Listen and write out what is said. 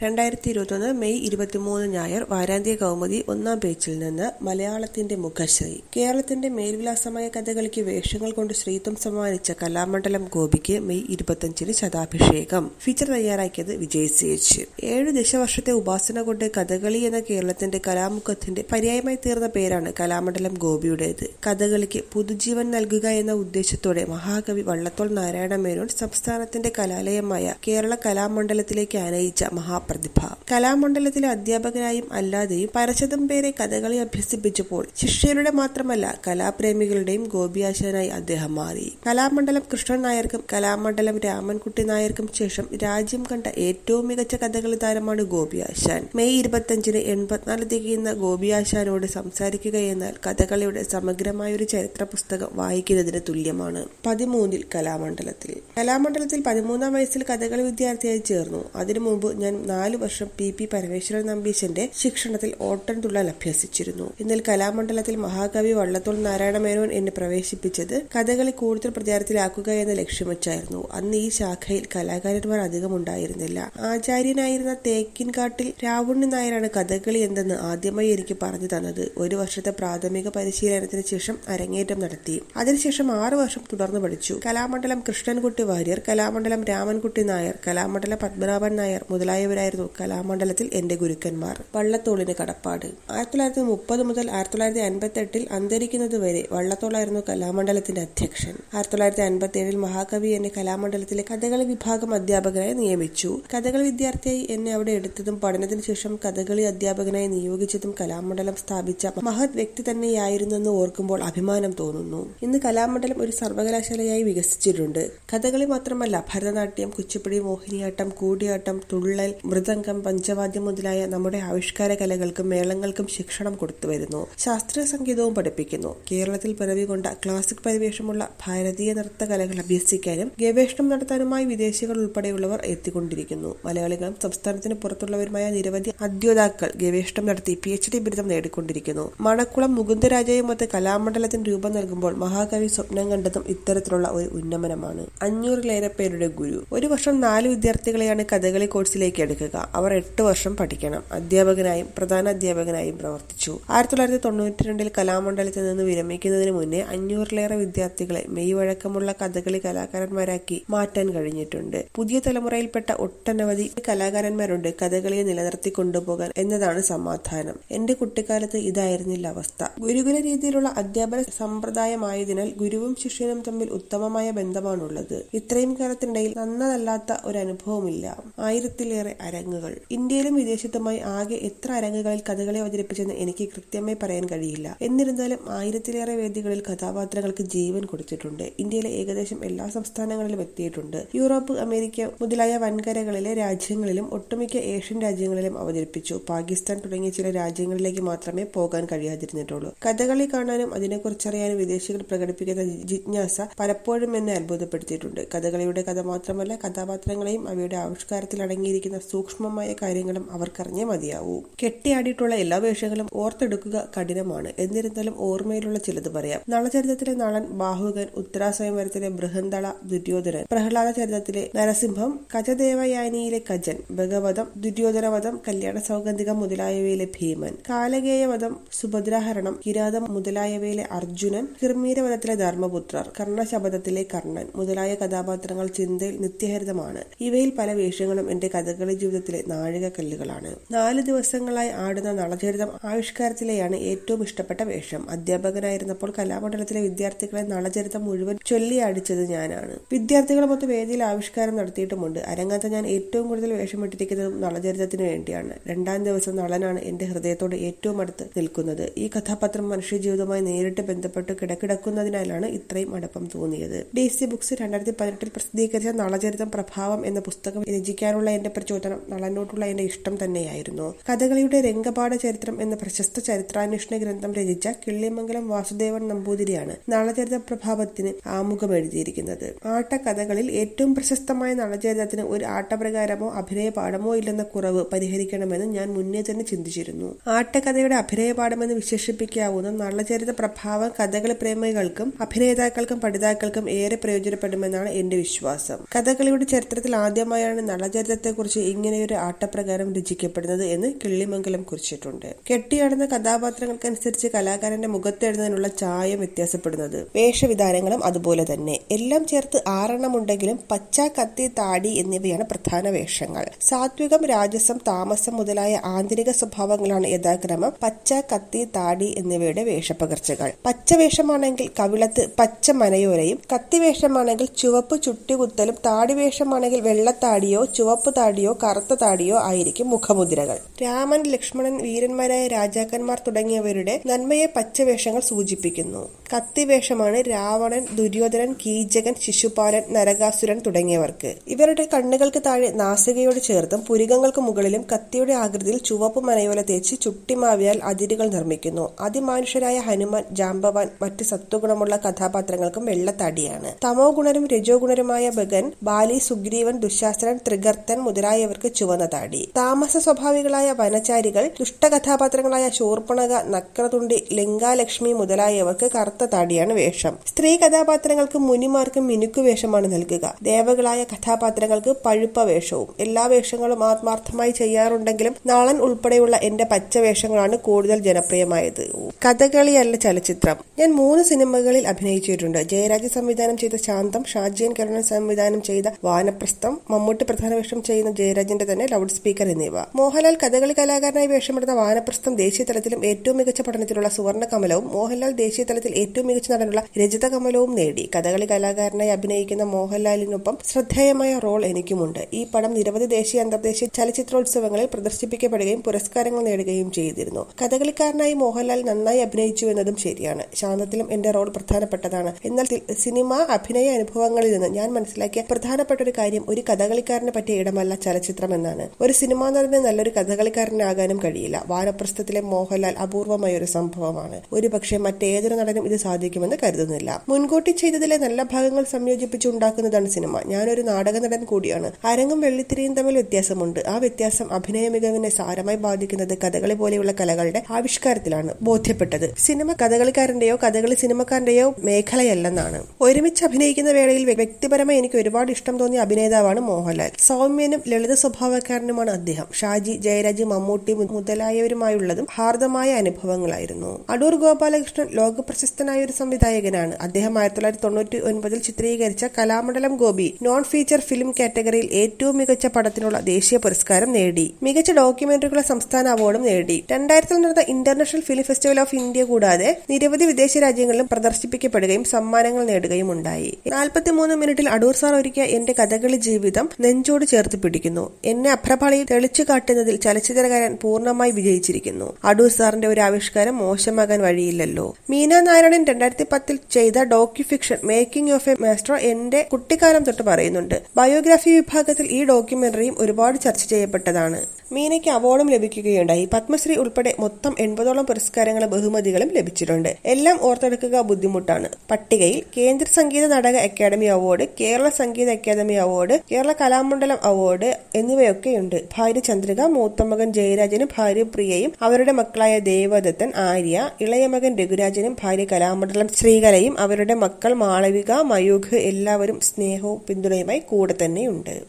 രണ്ടായിരത്തി ഇരുപത്തൊന്ന് മെയ് ഇരുപത്തിമൂന്ന് ഞായർ വാരാന്ത്യ കൗമുദി ഒന്നാം പേജിൽ നിന്ന് മലയാളത്തിന്റെ മുഖശ്രീ കേരളത്തിന്റെ മേൽവിലാസമായ കഥകളിക്ക് വേഷങ്ങൾ കൊണ്ട് ശ്രീത്വം സമ്മാനിച്ച കലാമണ്ഡലം ഗോപിക്ക് മെയ് ഇരുപത്തിയഞ്ചിന് ശതാഭിഷേകം ഫീച്ചർ തയ്യാറാക്കിയത് വിജയ് സി എച്ച് ഏഴു ദശവർഷത്തെ ഉപാസന കൊണ്ട് കഥകളി എന്ന കേരളത്തിന്റെ കലാമുഖത്തിന്റെ പര്യായമായി തീർന്ന പേരാണ് കലാമണ്ഡലം ഗോപിയുടേത് കഥകളിക്ക് പുതുജീവൻ നൽകുക എന്ന ഉദ്ദേശത്തോടെ മഹാകവി വള്ളത്തോൾ നാരായണ മേനോൻ സംസ്ഥാനത്തിന്റെ കലാലയമായ കേരള കലാമണ്ഡലത്തിലേക്ക് ആനയിച്ച മഹാപ്രതിഭ കലാമണ്ഡലത്തിലെ അധ്യാപകനായും അല്ലാതെയും പരശതം പേരെ കഥകളി അഭ്യസിപ്പിച്ചപ്പോൾ ശിഷ്യരുടെ മാത്രമല്ല കലാപ്രേമികളുടെയും ഗോപിയാശാനായി അദ്ദേഹം മാറി കലാമണ്ഡലം കൃഷ്ണൻ നായർക്കും കലാമണ്ഡലം രാമൻകുട്ടി നായർക്കും ശേഷം രാജ്യം കണ്ട ഏറ്റവും മികച്ച കഥകളി താരമാണ് ഗോപിയാശാൻ മെയ് ഇരുപത്തിയഞ്ചിന് എൺപത്തിനാല് തികയുന്ന ഗോപിയാശാനോട് സംസാരിക്കുക എന്നാൽ കഥകളിയുടെ സമഗ്രമായ ഒരു ചരിത്ര പുസ്തകം വായിക്കുന്നതിന് തുല്യമാണ് പതിമൂന്നിൽ കലാമണ്ഡലത്തിൽ കലാമണ്ഡലത്തിൽ പതിമൂന്നാം വയസ്സിൽ കഥകളി വിദ്യാർത്ഥിയായി ചേർന്നു അതിനു മുമ്പ് ഞാൻ നാലു വർഷം പി പി പരമേശ്വരൻ നമ്പീശന്റെ ശിക്ഷണത്തിൽ ഓട്ടൻ തുള്ളൽ അഭ്യസിച്ചിരുന്നു എന്നാൽ കലാമണ്ഡലത്തിൽ മഹാകവി വള്ളത്തോൾ നാരായണ മേനോൻ എന്നെ പ്രവേശിപ്പിച്ചത് കഥകളി കൂടുതൽ പ്രചാരത്തിലാക്കുക എന്ന ലക്ഷ്യം വെച്ചായിരുന്നു അന്ന് ഈ ശാഖയിൽ കലാകാരന്മാർ അധികം ഉണ്ടായിരുന്നില്ല ആചാര്യനായിരുന്ന തേക്കിൻകാട്ടിൽ രാവുണ്ണി നായരാണ് കഥകളി എന്തെന്ന് ആദ്യമായി എനിക്ക് പറഞ്ഞു തന്നത് ഒരു വർഷത്തെ പ്രാഥമിക പരിശീലനത്തിന് ശേഷം അരങ്ങേറ്റം നടത്തി അതിനുശേഷം ആറു വർഷം തുടർന്ന് പഠിച്ചു കലാമണ്ഡലം കൃഷ്ണൻകുട്ടി വാര്യർ കലാമണ്ഡലം രാമൻകുട്ടി നായർ കലാമണ്ഡലം പത്മനാഭൻ നായർ മുതലായവരായിരുന്നു കലാമണ്ഡലത്തിൽ എന്റെ ഗുരുക്കന്മാർ വള്ളത്തോളിന് കടപ്പാട് ആയിരത്തി തൊള്ളായിരത്തി മുപ്പത് മുതൽ ആയിരത്തി തൊള്ളായിരത്തി അൻപത്തി എട്ടിൽ അന്തരിക്കുന്നത് വരെ വള്ളത്തോളായിരുന്നു കലാമണ്ഡലത്തിന്റെ അധ്യക്ഷൻ ആയിരത്തി തൊള്ളായിരത്തി അൻപത്തി ഏഴിൽ മഹാകവി എന്നെ കലാമണ്ഡലത്തിലെ കഥകളി വിഭാഗം അധ്യാപകനായി നിയമിച്ചു കഥകളി വിദ്യാർത്ഥിയായി എന്നെ അവിടെ എടുത്തതും പഠനത്തിന് ശേഷം കഥകളി അധ്യാപകനായി നിയോഗിച്ചതും കലാമണ്ഡലം സ്ഥാപിച്ച മഹത് വ്യക്തി തന്നെയായിരുന്നെന്ന് ഓർക്കുമ്പോൾ അഭിമാനം തോന്നുന്നു ഇന്ന് കലാമണ്ഡലം ഒരു സർവകലാശാലയായി വികസിച്ചിട്ടുണ്ട് കഥകളി മാത്രമല്ല ഭരതനാട്യം കുച്ചിപ്പുടി മോഹിനിയാട്ടം കൂടിയാട്ടം തുള്ളൽ മൃദംഗം പഞ്ചവാദ്യം മുതലായ നമ്മുടെ ആവിഷ്കാര കലകൾക്കും മേളങ്ങൾക്കും ശിക്ഷണം കൊടുത്തു വരുന്നു ശാസ്ത്രീയ സംഗീതവും പഠിപ്പിക്കുന്നു കേരളത്തിൽ പിറവി കൊണ്ട ക്ലാസിക് പരിവേഷമുള്ള ഭാരതീയ നൃത്ത കലകൾ അഭ്യസിക്കാനും ഗവേഷണം നടത്താനുമായി വിദേശികൾ ഉൾപ്പെടെയുള്ളവർ എത്തിക്കൊണ്ടിരിക്കുന്നു മലയാളികളും സംസ്ഥാനത്തിന് പുറത്തുള്ളവരുമായ നിരവധി അദ്യോതാക്കൾ ഗവേഷണം നടത്തി പി എച്ച് ഡി ബിരുദം നേടിക്കൊണ്ടിരിക്കുന്നു മണക്കുളം മുകുന്ദരാജയുമൊത്ത് കലാമണ്ഡലത്തിന് രൂപം നൽകുമ്പോൾ മഹാകവി സ്വപ്നം കണ്ടതും ഇത്തരത്തിലുള്ള ഒരു ഉന്നമനമാണ് അഞ്ഞൂറിലേറെ പേരുടെ ഗുരു ഒരു വർഷം നാല് വിദ്യാർത്ഥികളെയാണ് കഥകളി കോഴ്സിലേക്ക് എടുക്കുക അവർ എട്ട് വർഷം പഠിക്കണം അധ്യാപകനായും പ്രധാന അധ്യാപകനായും പ്രവർത്തിച്ചു ആയിരത്തി തൊള്ളായിരത്തി തൊണ്ണൂറ്റി രണ്ടിൽ കലാമണ്ഡലത്തിൽ നിന്ന് വിരമിക്കുന്നതിന് മുന്നേ അഞ്ഞൂറിലേറെ വിദ്യാർത്ഥികളെ മെയ് വഴക്കമുള്ള കഥകളി കലാകാരന്മാരാക്കി മാറ്റാൻ കഴിഞ്ഞിട്ടുണ്ട് പുതിയ തലമുറയിൽപ്പെട്ട ഒട്ടനവധി കലാകാരന്മാരുണ്ട് കഥകളിയെ നിലനിർത്തി കൊണ്ടുപോകാൻ എന്നതാണ് സമാധാനം എന്റെ കുട്ടിക്കാലത്ത് ഇതായിരുന്നില്ല അവസ്ഥ ഗുരുകുല രീതിയിലുള്ള അധ്യാപന സമ്പ്രദായമായതിനാൽ ഗുരുവും ശിഷ്യനും തമ്മിൽ ഉത്തമമായ ബന്ധമാണുള്ളത് ഇത്രയും കാലത്തിനിടയിൽ നന്നതല്ലാത്ത ഒരു അനുഭവമില്ല ആയിരത്തിലേറെ അരങ്ങുകൾ ഇന്ത്യയിലും വിദേശത്തുമായി ആകെ എത്ര അരങ്ങുകളിൽ കഥകളി അവതരിപ്പിച്ചെന്ന് എനിക്ക് കൃത്യമായി പറയാൻ കഴിയില്ല എന്നിരുന്നാലും ആയിരത്തിലേറെ വേദികളിൽ കഥാപാത്രങ്ങൾക്ക് ജീവൻ കൊടുത്തിട്ടുണ്ട് ഇന്ത്യയിലെ ഏകദേശം എല്ലാ സംസ്ഥാനങ്ങളിലും എത്തിയിട്ടുണ്ട് യൂറോപ്പ് അമേരിക്ക മുതലായ വൻകരകളിലെ രാജ്യങ്ങളിലും ഒട്ടുമിക്ക ഏഷ്യൻ രാജ്യങ്ങളിലും അവതരിപ്പിച്ചു പാകിസ്ഥാൻ തുടങ്ങിയ ചില രാജ്യങ്ങളിലേക്ക് മാത്രമേ പോകാൻ കഴിയാതിരുന്നിട്ടുള്ളൂ കഥകളി കാണാനും അതിനെക്കുറിച്ചറിയാനും വിദേശികൾ പ്രകടിപ്പിക്കുന്ന ജിജ്ഞാസ പലപ്പോഴും എന്നെ അത്ഭുതപ്പെടുത്തിയിട്ടുണ്ട് കഥകളിയുടെ കഥ മാത്രമല്ല കഥാപാത്രങ്ങളെയും അവയുടെ ആവിഷ്കാരത്തിൽ അടങ്ങിയിരിക്കുന്ന സൂക്ഷ്മമായ കാര്യങ്ങളും അവർക്കറിഞ്ഞേ മതിയാവൂ കെട്ടിയാടിയിട്ടുള്ള എല്ലാ വേഷങ്ങളും ഓർത്തെടുക്കുക കഠിനമാണ് എന്നിരുന്നാലും ഓർമ്മയിലുള്ള ചിലത് പറയാം നളചരിതത്തിലെ നളൻ ബാഹുകൻ ഉത്തരാസ്വയംവരത്തിലെ ബൃഹന്തള ദുര്യോധനൻ പ്രഹ്ലാദ ചരിതത്തിലെ നരസിംഹം കജദേവയാനിയിലെ കജൻ ഭഗവതം ദുര്യോധനവധം കല്യാണ സൗഗന്ധികം മുതലായവയിലെ ഭീമൻ കാലകേയവധം സുഭദ്രാഹരണം കിരാതം മുതലായവയിലെ അർജുനൻ കിർമീരവധത്തിലെ ധർമ്മപുത്രർ കർണശബദത്തിലെ കർണൻ മുതലായ കഥാപാത്രങ്ങൾ ചിന്തയിൽ നിത്യഹരിതമാണ് ഇവയിൽ പല വേഷങ്ങളും എന്റെ കഥകളി ജീവിതത്തിലെ നാഴികക്കല്ലുകളാണ് നാല് ദിവസങ്ങളായി ആടുന്ന നളചരിതം ആവിഷ്കാരത്തിലെയാണ് ഏറ്റവും ഇഷ്ടപ്പെട്ട വേഷം അധ്യാപകനായിരുന്നപ്പോൾ കലാമണ്ഡലത്തിലെ വിദ്യാർത്ഥികളെ നളചരിതം മുഴുവൻ ചൊല്ലിയാടിച്ചത് ഞാനാണ് വിദ്യാർത്ഥികളുമൊത്ത് വേദിയിൽ ആവിഷ്കാരം നടത്തിയിട്ടുമുണ്ട് അരങ്ങത്ത് ഞാൻ ഏറ്റവും കൂടുതൽ വേഷമിട്ടിരിക്കുന്നതും നളചരിതത്തിന് വേണ്ടിയാണ് രണ്ടാം ദിവസം നളനാണ് എന്റെ ഹൃദയത്തോട് ഏറ്റവും അടുത്ത് നിൽക്കുന്നത് ഈ കഥാപാത്രം മനുഷ്യജീവിതവുമായി നേരിട്ട് ബന്ധപ്പെട്ട് കിടക്കിടക്കുന്നതിനാലാണ് ഇത്രയും അടുപ്പം തോന്നിയത് ഡി സി ബുക്സ് രണ്ടായിരത്തി പതിനെട്ടിൽ പ്രസിദ്ധീകരിച്ച നളചരിതം പ്രഭാവം എന്ന പുസ്തകം രചിക്കാനുള്ള എന്റെ പ്രചോദനം നളനോട്ടുള്ള എന്റെ ഇഷ്ടം തന്നെയായിരുന്നു കഥകളിയുടെ രംഗപാഠ ചരിത്രം എന്ന പ്രശസ്ത ചരിത്രാന്വേഷണ ഗ്രന്ഥം രചിച്ച കിള്ളിമംഗലം വാസുദേവൻ നമ്പൂതിരിയാണ് നളചരിത പ്രഭാവത്തിന് ആമുഖം എഴുതിയിരിക്കുന്നത് ആട്ടക്കഥകളിൽ ഏറ്റവും പ്രശസ്തമായ നളചരിതത്തിന് ഒരു ആട്ടപ്രകാരമോ അഭിനയ പാഠമോ ഇല്ലെന്ന കുറവ് പരിഹരിക്കണമെന്ന് ഞാൻ മുന്നേ തന്നെ ചിന്തിച്ചിരുന്നു ആട്ടക്കഥയുടെ അഭിനയ പാഠമെന്ന് വിശേഷിപ്പിക്കാവുന്ന നളചരിത പ്രഭാവം കഥകളി പ്രേമികൾക്കും അഭിനേതാക്കൾക്കും പഠിതാക്കൾക്കും ഏറെ പ്രയോജനപ്പെടുമെന്നാണ് എന്റെ വിശ്വാസം കഥകളിയുടെ ചരിത്രത്തിൽ ആദ്യമായാണ് നളചരിതത്തെക്കുറിച്ച് ഇങ്ങനെ ഇങ്ങനെയൊരു ആട്ടപ്രകാരം രചിക്കപ്പെടുന്നത് എന്ന് കിള്ളിമംഗലം കുറിച്ചിട്ടുണ്ട് കെട്ടിയാടുന്ന കഥാപാത്രങ്ങൾക്കനുസരിച്ച് കലാകാരന്റെ മുഖത്തെഴുതുന്നതിനുള്ള ചായം വ്യത്യാസപ്പെടുന്നത് വേഷവിധാനങ്ങളും അതുപോലെ തന്നെ എല്ലാം ചേർത്ത് ആറെണ്ണമുണ്ടെങ്കിലും പച്ച കത്തി താടി എന്നിവയാണ് പ്രധാന വേഷങ്ങൾ സാത്വികം രാജസം താമസം മുതലായ ആന്തരിക സ്വഭാവങ്ങളാണ് യഥാക്രമം പച്ച കത്തി താടി എന്നിവയുടെ വേഷപ്പകർച്ചകൾ പച്ചവേഷമാണെങ്കിൽ കവിളത്ത് പച്ച മനയോരയും കത്തിവേഷമാണെങ്കിൽ ചുവപ്പ് ചുട്ടികുത്തലും താടിവേഷമാണെങ്കിൽ വെള്ളത്താടിയോ ചുവപ്പ് താടിയോ കറുത്ത താടിയോ ആയിരിക്കും മുഖമുദ്രകൾ രാമൻ ലക്ഷ്മണൻ വീരന്മാരായ രാജാക്കന്മാർ തുടങ്ങിയവരുടെ നന്മയെ പച്ചവേഷങ്ങൾ സൂചിപ്പിക്കുന്നു കത്തിവേഷമാണ് രാവണൻ ദുര്യോധനൻ കീചകൻ ശിശുപാലൻ നരകാസുരൻ തുടങ്ങിയവർക്ക് ഇവരുടെ കണ്ണുകൾക്ക് താഴെ നാസികയോട് ചേർത്തും പുരികങ്ങൾക്ക് മുകളിലും കത്തിയുടെ ആകൃതിയിൽ ചുവപ്പ് മനയോല തേച്ച് ചുട്ടിമാവിയാൽ അതിരുകൾ നിർമ്മിക്കുന്നു അതിമാനുഷരായ ഹനുമാൻ ജാമ്പവാൻ മറ്റ് സത്വഗുണമുള്ള കഥാപാത്രങ്ങൾക്കും വെള്ളത്താടിയാണ് തമോ ഗുണരും രജോ ഗുണരുമായ ഭഗൻ ബാലി സുഗ്രീവൻ ദുശാസനൻ ത്രിഗർത്തൻ മുതലായവർക്ക് ചുവന്ന താടി താമസ സ്വഭാവികളായ വനചാരികൾ ദുഷ്ടകഥാപാത്രങ്ങളായ ശൂർപ്പണക നക്രതുണ്ടി ലിംഗാലക്ഷ്മി മുതലായവർക്ക് കറുത്ത താടിയാണ് വേഷം സ്ത്രീ കഥാപാത്രങ്ങൾക്ക് മുനിമാർക്ക് മിനുക്കു വേഷമാണ് നൽകുക ദേവകളായ കഥാപാത്രങ്ങൾക്ക് പഴുപ്പ വേഷവും എല്ലാ വേഷങ്ങളും ആത്മാർത്ഥമായി ചെയ്യാറുണ്ടെങ്കിലും നാളൻ ഉൾപ്പെടെയുള്ള എന്റെ പച്ചവേഷങ്ങളാണ് കൂടുതൽ ജനപ്രിയമായത് കഥകളിയല്ല ചലച്ചിത്രം ഞാൻ മൂന്ന് സിനിമകളിൽ അഭിനയിച്ചിട്ടുണ്ട് ജയരാജ് സംവിധാനം ചെയ്ത ശാന്തം ഷാജിയൻ കരുണൻ സംവിധാനം ചെയ്ത വാനപ്രസ്ഥം മമ്മൂട്ടി പ്രധാന വേഷം ചെയ്യുന്ന ജയരാജിന്റെ തന്നെ ലൗഡ് സ്പീക്കർ എന്നിവ മോഹൻലാൽ കഥകളി കലാകാരനായി വേഷമെടുത്ത വാനപ്രസ്ഥം ദേശീയ തലത്തിലും ഏറ്റവും മികച്ച പഠനത്തിലുള്ള സുവർണ്ണ കമലവും മോഹൻലാൽ ദേശീയ തലത്തിൽ ഏറ്റവും മികച്ച നടനുള്ള രജത കമലവും നേടി കഥകളി കലാകാരനായി അഭിനയിക്കുന്ന മോഹൻലാലിനൊപ്പം ശ്രദ്ധേയമായ റോൾ എനിക്കുമുണ്ട് ഈ പടം നിരവധി ദേശീയ അന്തർദേശീയ ചലച്ചിത്രോത്സവങ്ങളിൽ പ്രദർശിപ്പിക്കപ്പെടുകയും പുരസ്കാരങ്ങൾ നേടുകയും ചെയ്തിരുന്നു കഥകളിക്കാരനായി മോഹൻലാൽ നന്നായി അഭിനയിച്ചു എന്നതും ശരിയാണ് ശാന്തത്തിലും എന്റെ റോൾ പ്രധാനപ്പെട്ടതാണ് എന്നാൽ സിനിമ അഭിനയ അനുഭവങ്ങളിൽ നിന്ന് ഞാൻ മനസ്സിലാക്കിയ പ്രധാനപ്പെട്ട ഒരു കാര്യം ഒരു കഥകളിക്കാരന് പറ്റിയ ഇടമല്ല ചലച്ചിത്രം എന്നാണ് ഒരു സിനിമാ നടന് നല്ലൊരു കഥകളിക്കാരനാകാനും കഴിയില്ല വാനപ്രസ്ഥത്തിലെ മോഹൻലാൽ അപൂർവമായ ഒരു സംഭവമാണ് ഒരുപക്ഷെ മറ്റേതൊരു നടനും ഇത് സാധിക്കുമെന്ന് കരുതുന്നില്ല മുൻകൂട്ടി ചെയ്തതിലെ നല്ല ഭാഗങ്ങൾ സംയോജിപ്പിച്ച് ഉണ്ടാക്കുന്നതാണ് സിനിമ ഞാനൊരു നാടക നടൻ കൂടിയാണ് അരങ്ങും വെള്ളിത്തിരിയും തമ്മിൽ വ്യത്യാസമുണ്ട് ആ വ്യത്യാസം അഭിനയ മികവിനെ സാരമായി ബാധിക്കുന്നത് കഥകളി പോലെയുള്ള കലകളുടെ ആവിഷ്കാരത്തിലാണ് ബോധ്യപ്പെട്ടത് സിനിമ കഥകളിക്കാരന്റെയോ കഥകളി സിനിമക്കാരന്റെയോ മേഖലയല്ലെന്നാണ് ഒരുമിച്ച് അഭിനയിക്കുന്ന വേളയിൽ വ്യക്തിപരമായി എനിക്ക് ഒരുപാട് ഇഷ്ടം തോന്നിയ അഭിനേതാവാണ് മോഹൻലാൽ സൗമ്യനും ലളിത സ്വഭാവക്കാരനുമാണ് അദ്ദേഹം ഷാജി ജയരാജ് മമ്മൂട്ടി മുതലായവരുമായുള്ളതും ഹാർദമായ അനുഭവങ്ങളായിരുന്നു അടൂർ ഗോപാലകൃഷ്ണൻ ലോകപ്രശസ്തനായ ഒരു സംവിധായകനാണ് അദ്ദേഹം ആയിരത്തി തൊള്ളായിരത്തി തൊണ്ണൂറ്റി ഒൻപതിൽ ചിത്രീകരിച്ച Kalamandalam Gopi non feature film കാറ്റഗറിയിൽ ഏറ്റവും മികച്ച പടത്തിനുള്ള ദേശീയ പുരസ്കാരം നേടി മികച്ച ഡോക്യുമെന്ററികളുടെ സംസ്ഥാന അവാർഡും നേടി രണ്ടായിരത്തിൽ നടന്ന international film festival of India കൂടാതെ നിരവധി വിദേശ രാജ്യങ്ങളിലും പ്രദർശിപ്പിക്കപ്പെടുകയും സമ്മാനങ്ങൾ നേടുകയും ഉണ്ടായി നാൽപ്പത്തിമൂന്ന് മിനിറ്റിൽ അടൂർ സാർ ഒരുക്കിയ എന്റെ കഥകളി ജീവിതം നെഞ്ചോട് ചേർത്ത് പിടിക്കുന്നു എന്നെ അഭ്രപാളിയിൽ തെളിച്ചു കാട്ടുന്നതിൽ ചലച്ചിത്രകാരൻ പൂർണ്ണമായി വിജയിച്ചിരിക്കുന്നു അടൂർ സാറിന്റെ ഒരു ആവിഷ്കാരം മോശമാകാൻ വഴിയില്ലല്ലോ മീന നാരായണൻ രണ്ടായിരത്തി പത്തിൽ ചെയ്ത docu fiction making of a master എന്റെ കുട്ടിക്കാലം തൊട്ട് പറയുന്നുണ്ട് ബയോഗ്രാഫി വിഭാഗത്തിൽ ഈ ഡോക്യുമെന്ററിയും ഒരുപാട് ചർച്ച ചെയ്യപ്പെട്ടതാണ് മീനയ്ക്ക് അവാർഡും ലഭിക്കുകയുണ്ടായി പത്മശ്രീ ഉൾപ്പെടെ മൊത്തം എൺപതോളം പുരസ്കാരങ്ങളും ബഹുമതികളും ലഭിച്ചിട്ടുണ്ട് എല്ലാം ഓർത്തെടുക്കുക ബുദ്ധിമുട്ടാണ് പട്ടികയിൽ Kendra Sangeetha Nataka academy award Kerala Sangeetha academy award Kerala Kalamandalam award എന്നിവയൊക്കെയുണ്ട് ഭാര്യ ചന്ദ്രിക മൂത്തമകൻ ജയരാജനും ഭാര്യ പ്രിയയും അവരുടെ മക്കളായ ദേവദത്തൻ ആര്യ ഇളയമകൻ രഘുരാജനും ഭാര്യ കലാമണ്ഡലം ശ്രീകലയും അവരുടെ മക്കൾ മാളവിക മയൂഖ് എല്ലാവരും സ്നേഹവും പിന്തുണയുമായി കൂടെ തന്നെയുണ്ട്